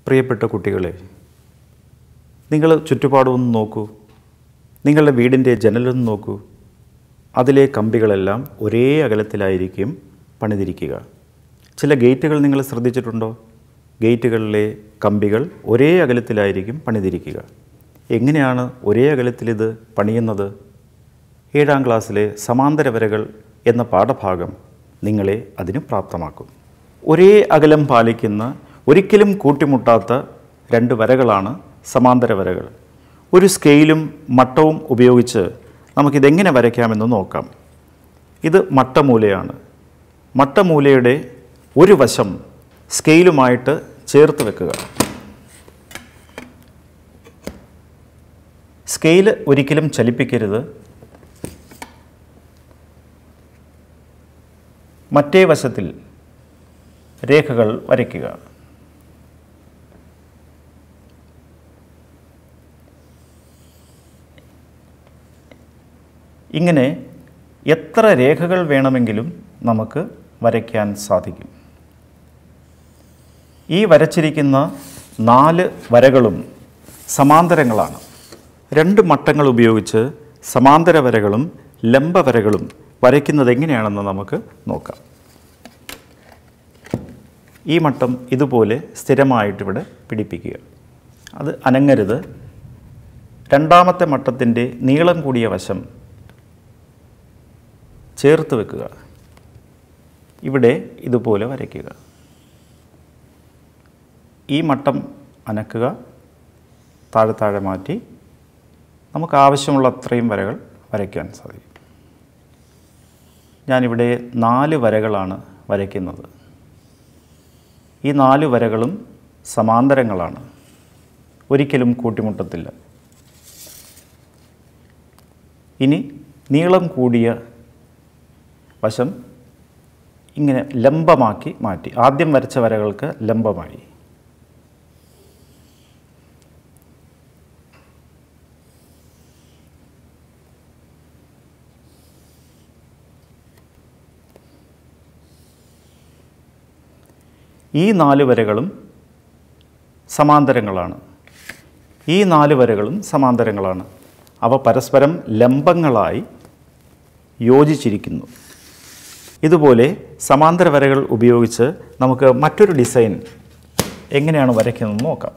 പ്രിയപ്പെട്ട കുട്ടികളെ നിങ്ങൾ ചുറ്റുപാടുമൊന്ന് നോക്കൂ നിങ്ങളുടെ വീടിൻ്റെ ജനലൊന്ന് നോക്കൂ അതിലെ കമ്പികളെല്ലാം ഒരേ അകലത്തിലായിരിക്കും പണിതിരിക്കുക ചില ഗേറ്റുകൾ നിങ്ങൾ ശ്രദ്ധിച്ചിട്ടുണ്ടോ ഗേറ്റുകളിലെ കമ്പികൾ ഒരേ അകലത്തിലായിരിക്കും പണിതിരിക്കുക എങ്ങനെയാണ് ഒരേ അകലത്തിലിത് പണിയുന്നത് ഏഴാം ക്ലാസ്സിലെ സമാന്തര വരകൾ എന്ന പാഠഭാഗം നിങ്ങളെ അതിന് പ്രാപ്തമാക്കും ഒരേ അകലം പാലിക്കുന്ന ഒരിക്കലും കൂട്ടിമുട്ടാത്ത രണ്ട് വരകളാണ് സമാന്തര വരകൾ ഒരു സ്കെയിലും മട്ടവും ഉപയോഗിച്ച് നമുക്കിതെങ്ങനെ വരയ്ക്കാമെന്ന് നോക്കാം ഇത് മട്ടമൂലയാണ് മട്ടമൂലയുടെ ഒരു വശം സ്കെയിലുമായിട്ട് ചേർത്ത് വെക്കുക സ്കെയില് ഒരിക്കലും ചലിപ്പിക്കരുത് മറ്റേ വശത്തിൽ രേഖകൾ വരയ്ക്കുക ഇങ്ങനെ എത്ര രേഖകൾ വേണമെങ്കിലും നമുക്ക് വരയ്ക്കാൻ സാധിക്കും ഈ വരച്ചിരിക്കുന്ന നാല് വരകളും സമാന്തരങ്ങളാണ് രണ്ട് മട്ടങ്ങൾ ഉപയോഗിച്ച് സമാന്തര വരകളും ലംബ വരകളും വരയ്ക്കുന്നത് എങ്ങനെയാണെന്ന് നമുക്ക് നോക്കാം ഈ മട്ടം ഇതുപോലെ സ്ഥിരമായിട്ടിവിടെ പിടിപ്പിക്കുക അത് അനങ്ങരുത് രണ്ടാമത്തെ മട്ടത്തിൻ്റെ നീളം കൂടിയ വശം ചേർത്ത് വെക്കുക ഇവിടെ ഇതുപോലെ വരയ്ക്കുക ഈ മട്ടം അനക്കുക താഴെ താഴെ മാറ്റി നമുക്ക് ആവശ്യമുള്ള അത്രയും വരകൾ വരയ്ക്കാൻ സാധിക്കും ഞാനിവിടെ നാല് വരകളാണ് വരയ്ക്കുന്നത് ഈ നാല് വരകളും സമാന്തരങ്ങളാണ് ഒരിക്കലും കൂട്ടിമുട്ടത്തില്ല ഇനി നീളം കൂടിയ വശം ഇങ്ങനെ ലംബമാക്കി മാറ്റി ആദ്യം വരച്ച വരകൾക്ക് ലംബമായി ഈ നാല് വരകളും സമാന്തരങ്ങളാണ് ഈ നാല് വരകളും സമാന്തരങ്ങളാണ് അവ പരസ്പരം ലംബങ്ങളായി യോജിച്ചിരിക്കുന്നു ഇതുപോലെ സമാന്തര വരകൾ ഉപയോഗിച്ച് നമുക്ക് മറ്റൊരു ഡിസൈൻ എങ്ങനെയാണ് വരയ്ക്കുന്നതെന്ന് നോക്കാം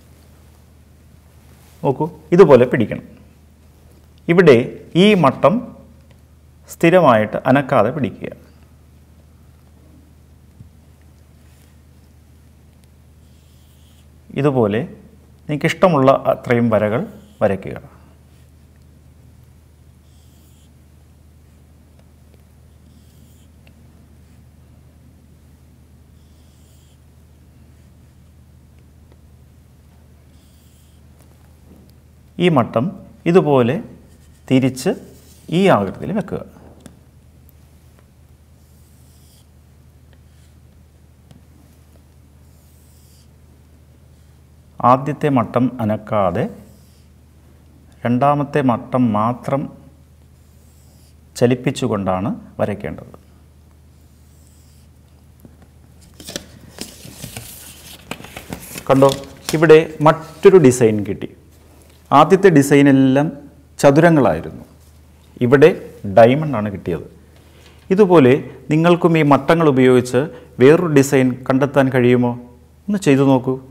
നോക്കൂ ഇതുപോലെ പിടിക്കണം ഇവിടെ ഈ മട്ടം സ്ഥിരമായിട്ട് അനക്കാതെ പിടിക്കുക ഇതുപോലെ നിങ്ങൾക്കിഷ്ടമുള്ള അത്രയും വരകൾ വരയ്ക്കുക ഈ മട്ടം ഇതുപോലെ തിരിച്ച് ഈ ആകൃതിയിൽ വെക്കുക ആദ്യത്തെ മട്ടം അനക്കാതെ രണ്ടാമത്തെ മട്ടം മാത്രം ചലിപ്പിച്ചുകൊണ്ടാണ് വരയ്ക്കേണ്ടത് കണ്ടോ ഇവിടെ മറ്റൊരു ഡിസൈൻ കിട്ടി ആദ്യത്തെ ഡിസൈനെല്ലാം ചതുരങ്ങളായിരുന്നു ഇവിടെ ഡയമണ്ട് ആണ് കിട്ടിയത് ഇതുപോലെ നിങ്ങൾക്കും ഈ മട്ടങ്ങൾ ഉപയോഗിച്ച് വേറൊരു ഡിസൈൻ കണ്ടെത്താൻ കഴിയുമോ ഒന്ന് ചെയ്തു നോക്കൂ